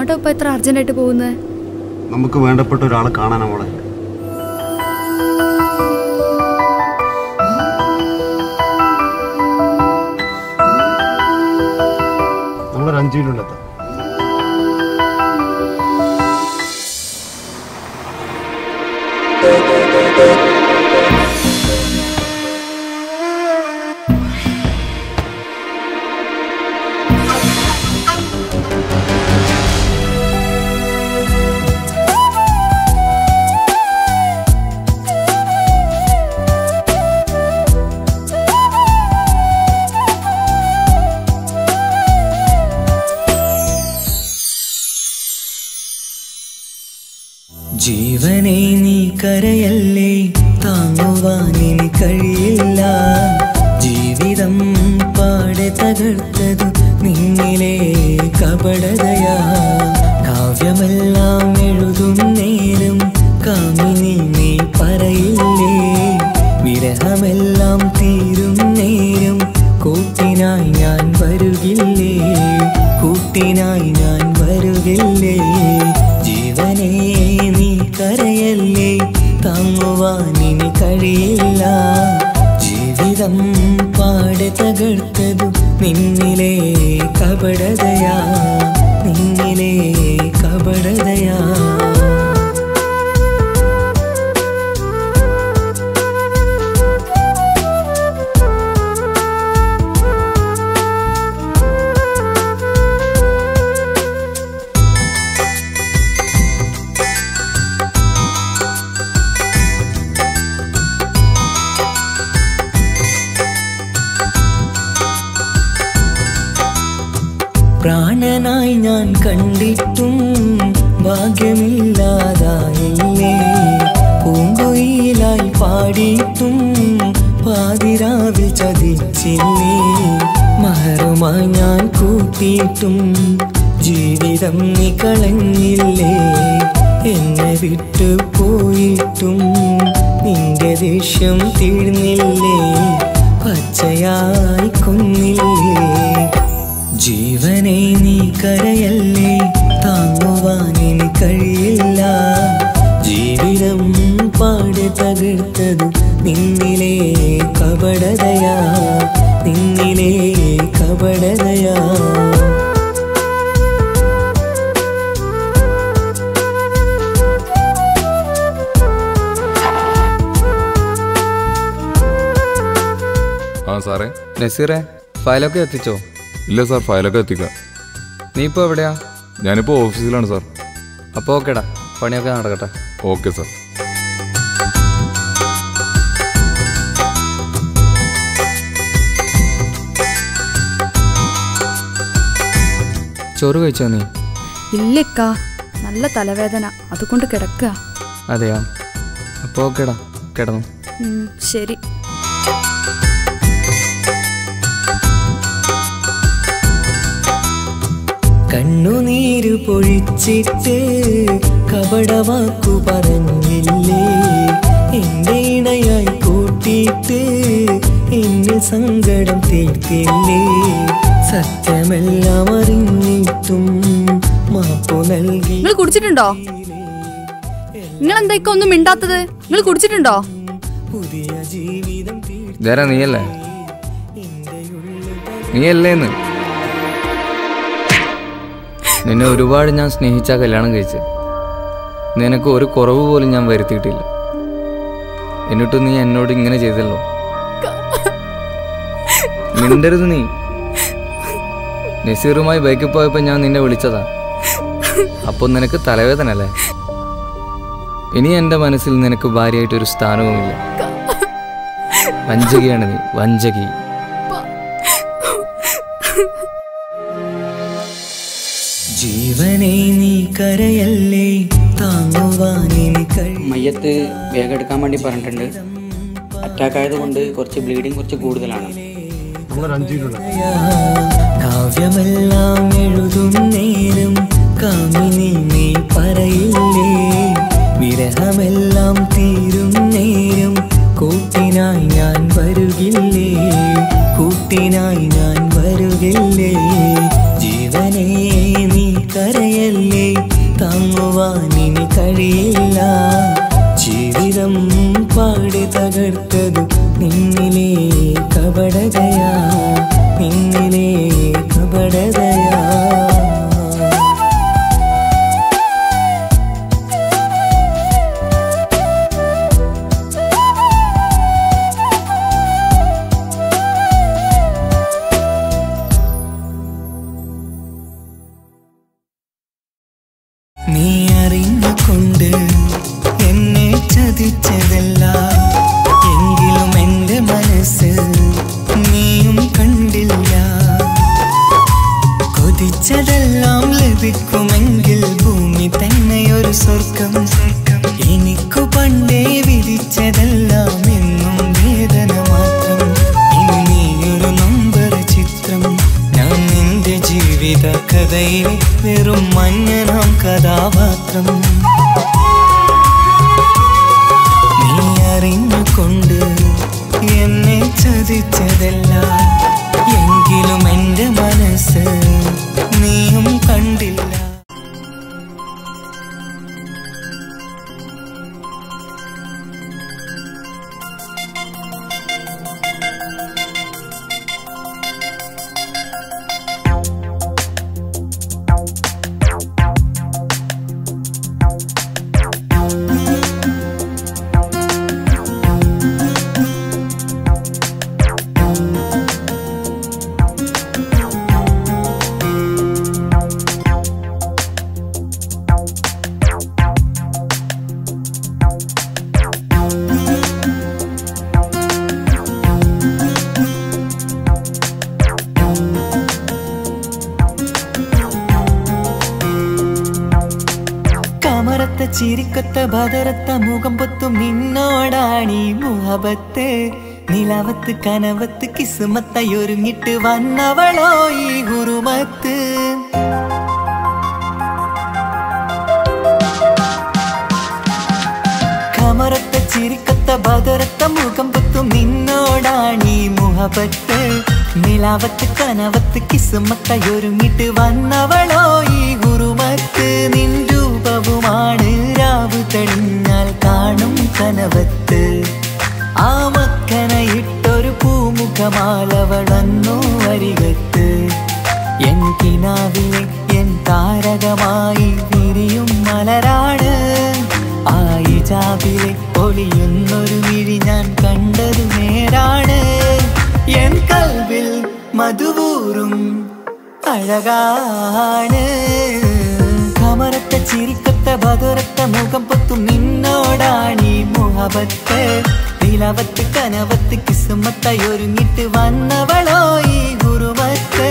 എങ്ങോട്ടാ ഇപ്പൊ ഇത്ര അർജന്റായിട്ട് പോകുന്നത് നമുക്ക് വേണ്ടപ്പെട്ട ഒരാളെ കാണാനാ മോളെ നമ്മളൊരു അഞ്ചു മിനിറ്റ് എത്താം ജീവനെ നീ കരയല്ലേ താങ്ങുവാനിനി കഴിയില്ല ജീവിതം പാടെ തകർത്തതു നിന്നിലെ കപടതയാ കാവ്യമെല്ലാം എഴുതും നേരം കാമിനി നീ പറയില്ലേ വിരഹമെല്ലാം തീരും നേരം കൂട്ടിനായി ഞാൻ വരുകില്ലേ കൂട്ടിനായി ഞാൻ വരുകില്ലേ ജീവനെ നീ കരയല്ലേ താങ്ങുവാനിനി കഴിയില്ല ജീവിതം പാടെ തകർത്തതു നിന്നിലെ കപടതയാ നിന്നിലെ കപടതയാ പ്രാണനായി ഞാൻ കണ്ടിട്ടും ഭാഗ്യമില്ലാതായില്ലേ പൂങ്കുയിലായി പാടിയിട്ടും പാതിരാവിൽ ചതിച്ചില്ലേ മഹറുമായി ഞാൻ കൂട്ടിയിട്ടും ജീവിതം നീ കളഞ്ഞില്ലേ എന്നെ വിട്ടു പോയിട്ടും നിന്റെ ദേഷ്യം തീർന്നില്ലേ പച്ചയായി കൊന്നില്ലേ ജീവനെ നീ കരയല്ലേ താങ്ങുവാനിനി കഴിയില്ല ജീവിതം പാടെ തകർത്തത് നിന്നിലെ കപടതയാ നിന്നിലെ കപടതയാ ആ സാറേ നസീറെ ഫയലൊക്കെ എത്തിച്ചോ ഇല്ല സാർ ഫയലൊക്കെ എത്തിക്കാം നീ ഇപ്പോൾ എവിടെയാ ഞാനിപ്പോൾ ഓഫീസിലാണ് സാർ അപ്പോൾ ഓക്കേടാ പണിയൊക്കെ നടക്കട്ടെ ഓക്കെ സാർ ചോറ് കഴിച്ചോ നീ ഇല്ലക്കാ നല്ല തലവേദന അതുകൊണ്ട് കിടക്കുക അതെയോ അപ്പോൾ ഓക്കേടാ കിടന്നു ഉം, ശരി കണ്ണുനീര് പൊഴിച്ചിട്ട് കപടവാക്കു പറഞ്ഞില്ലേ എന്റെ ഇണയായി കൂട്ടിയിട്ട് എന്നിൽ സങ്കടം തീർത്തില്ലേ സത്യമെല്ലാം അറിഞ്ഞിട്ടും മാപ്പു നൽകി നിങ്ങൾ കുടിച്ചിട്ടുണ്ടോ നിങ്ങൾ എന്താ ഒന്നും മിണ്ടാത്തത് നിങ്ങൾ കുടിച്ചിട്ടുണ്ടോ പുതിയ ജീവിതം തീർത്തി ഇതാരാ നീയല്ലേ നീയല്ലേന്ന് നിന്നെ ഒരുപാട് ഞാൻ സ്നേഹിച്ച കല്യാണം കഴിച്ച് നിനക്ക് ഒരു കുറവ് പോലും ഞാൻ വരുത്തിയിട്ടില്ല എന്നിട്ട് നീ എന്നോട് ഇങ്ങനെ ചെയ്തല്ലോ മിണ്ടരുത് നീ നസീറുമായി ബൈക്കിൽ പോയപ്പോൾ ഞാൻ നിന്നെ വിളിച്ചതാ അപ്പോൾ നിനക്ക് തലവേദന അല്ലേ ഇനി എൻ്റെ മനസ്സിൽ നിനക്ക് ഭാര്യയായിട്ടൊരു സ്ഥാനവുമില്ല വഞ്ചകിയാണ് നീ വഞ്ചകി ജീവനെ നീ കരയല്ലേ താങ്ങുവാനിനി കഴി മയ്യത്ത് വേഗം എടുക്കാൻ വേണ്ടി പറഞ്ഞിട്ടുണ്ട് അറ്റാക്ക് ആയതുകൊണ്ട് കുറച്ച് ബ്ലീഡിങ് കുറച്ച് കൂടുതലാണ് നമ്മളൊരു അഞ്ചു മിനിറ്റ് എത്താം കാവ്യമെല്ലാം എഴുതും നേരം കാമിനി നീ പറയില്ലേ വിരഹമെല്ലാം തീരും നേരം കൂട്ടിനായി ഞാൻ വരുകില്ലേ കൂട്ടിനായി ഞാൻ വരുകില്ലേ ജീവനെ നീ കരയല്ലേ താങ്ങുവാൻ ഇനി കഴിയില്ല ജീവിതം പാടി തകർത്തതു നിന്നിലെ കപടതയാ നിന്നിലെ കപടതയാ നീ അറിഞ്ഞുകൊണ്ട് എന്നെ ചതിച്ചതല്ല എങ്കിലും എൻ്റെ മനസ്സ് നീയും കണ്ടില്ല കൊതിച്ചതെല്ലാം ലഭിക്കുമെങ്കിൽ ഭൂമി തന്നെയൊരു സ്വർഗം എനിക്കു പണ്ടേ വിധിച്ചതെല്ലാം എന്നും വേദന മാത്രം ഇനി നീയൊരു നമ്പർ ചിത്രം ഞാൻ നിന്റെ ജീവിത കഥയിലെ വെറും മഞ്ഞനാം കഥാപാത്രം നീ അറിഞ്ഞുകൊണ്ട് എന്നെ ചതിച്ചതല്ല എങ്കിലും എൻ്റെ മനസ്സ് നീയും കണ്ടില്ല കമറത്ത ചിരിക്കൊത്ത ബദറത്ത മുഖം പൊത്തും നിന്നോടാണീ മുഹബത്ത് നിലവത്ത് കനവത്ത് കിസുമത്തായി ഒരുങ്ങിട്ട് വന്നവളോ ഈ ഗുരുമത്ത് കമറത്ത ചിരിക്കത്ത ബദറത്ത മുഖം പൊത്തും നിന്നോടാണീ മുഹബത്ത് നിലാവത്ത് കനവത്ത് കിസുമത്തായി ഒരുങ്ങിട്ട് വന്നവളോ ഈ ഗുരുമത്ത് നിൻ രൂപവുമാണ് രാവ് തെളിഞ്ഞാൽ കാണും കനവത്ത് ആ മക്കനയിട്ടൊരു പൂമുഖമാലവൾ വന്നു വരികത്ത് എൻ കിനാവിലെ എൻ താരകമായി വിരിയും മലരാണ് ആ ഇജാബിലെ ഒളിയുന്നൊരു വിഴി ഞാൻ കണ്ടത് നേരാണ് എൻ കൽവിൽ മധുവൂറും അഴകാണ് കമറത്ത ചിരിക്കത്ത ബദറത്ത മുഖം പൊത്തും നിന്നോടാണീ മുഹബത്ത് നിലവത്ത് കനവത്ത് കിസുമത്തായി ഒരുങ്ങിട്ട് വന്നവളോ ഈ ഗുരുമത്ത്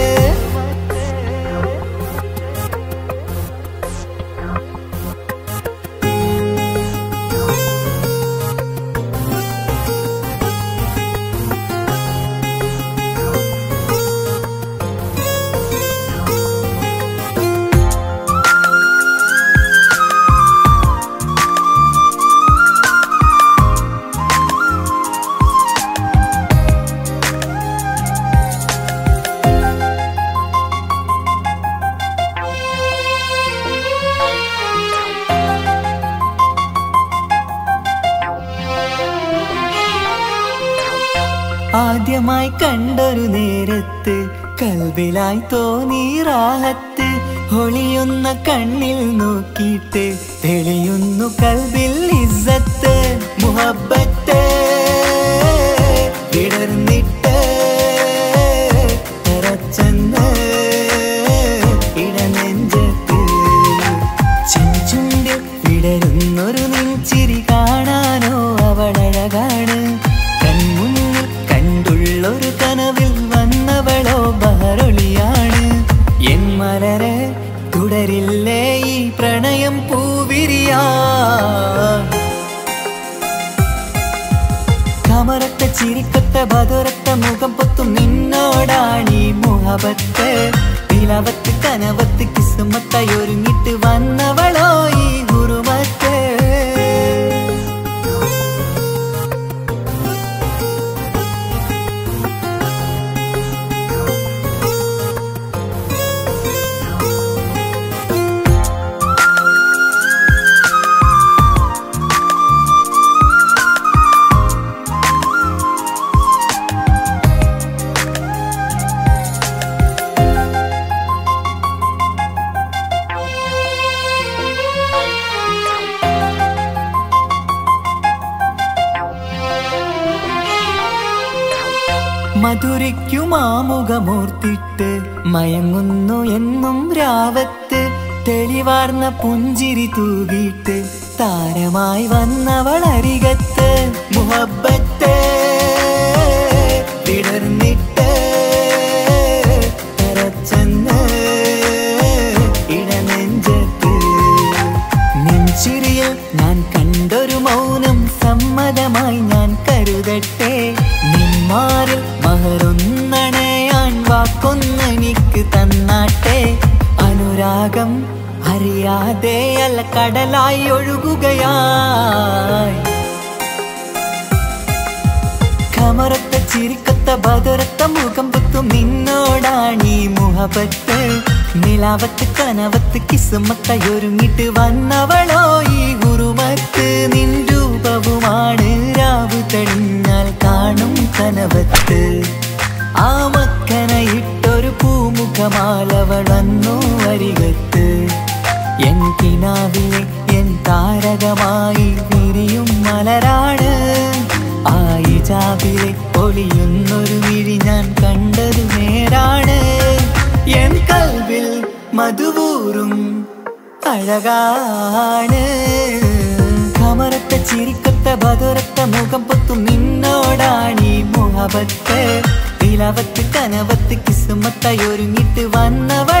ആദ്യമായി കണ്ടൊരു നേരത്ത് കൽവിലായി തോന്നി റാഹത്ത് ഒളിയുന്ന കണ്ണിൽ നോക്കിയിട്ട് തെളിയുന്നു കൽവിൽ ഇസ്സത്ത് മുഹബത്ത് വിടർന്നിട്ട് തറച്ചെന്ന് ഇടനെഞ്ചത്ത് ചെഞ്ചുണ്ടിൽ വിടരുന്നൊരു നെഞ്ചിരി കാണാനോ അവളഴകാണ് കൺമുന്നിൽ കണ്ടുള്ളൊരു കനവിൽ വന്നവളോ ബഹറൊളിയാണ് എൻ മലരെ തുടരില്ലേ ഈ പ്രണയം പൂവിരിയാ കമറത്ത ചിരിക്കത്ത ബദറത്ത മുഖം പൊത്തും നിന്നോടാണീ മുഹബത്ത് നിലവത്ത് കനവത്ത് കിസുമത്തായി ഒരുങ്ങിട്ട് വന്നവളോ ഈ ഗുരുമത്ത് മധുരയ്ക്കുമാമുഖമോർത്തിട്ട് മയങ്ങുന്നു എന്നും രാവത്ത് തെളിവാർന്ന പുഞ്ചിരി തൂകിയിട്ട് താരമായി വന്നവൾ അരികത്ത് മുഹബത്ത് വിടർന്നിട്ട് തരച്ചെന്ന് ഇടനെഞ്ചത്ത് നെഞ്ചിരിയിൽ ഞാൻ കണ്ടൊരു മൗനം സമ്മതമായി ഞാൻ കരുതട്ടെ നിന്മാരിൽ മഹറൊന്നണയാൻ വാക്കൊന്നെനിക്ക് തന്നാട്ടെ അനുരാഗം അറിയാതെ അല്ല കടലായി ഒഴുകുകയായി കമറത്ത ചിരിക്കത്ത ബദറത്ത മുഖം പുത്തും നിന്നോടാണീ മുഹബത്ത് നിലാവത്ത് കനവത്ത് കിസുമത്തയൊരുങ്ങിട്ട് വന്നവളോ ഈ ഗുരുമത്ത് നിൻ രൂപവുമാണ് രാവ് തെളിഞ്ഞാൽ കാണും കനവത്ത് ആ മക്കനയിട്ടൊരു പൂമുഖമാലവൾ വന്നു അരികത്ത് എൻ കിനാവിലെ എൻ താരകമായി വിരിയും മലരാണ് ആയിജാബിലെ ഒളിയുന്നൊരു വിഴി ഞാൻ കണ്ടതു നേരാണ് എൻ കൽവിൽ മധുവൂറും അഴകാണ് കമറത്ത ചിരിക്കത്ത ബദുരത്ത മുഖം പൊത്തും നിന്നോടാണീ മുഹബത്ത് നിലവത്ത് കനവത്ത് കിസുമത്തായി ഒരുങ്ങിട്ട് വന്നവ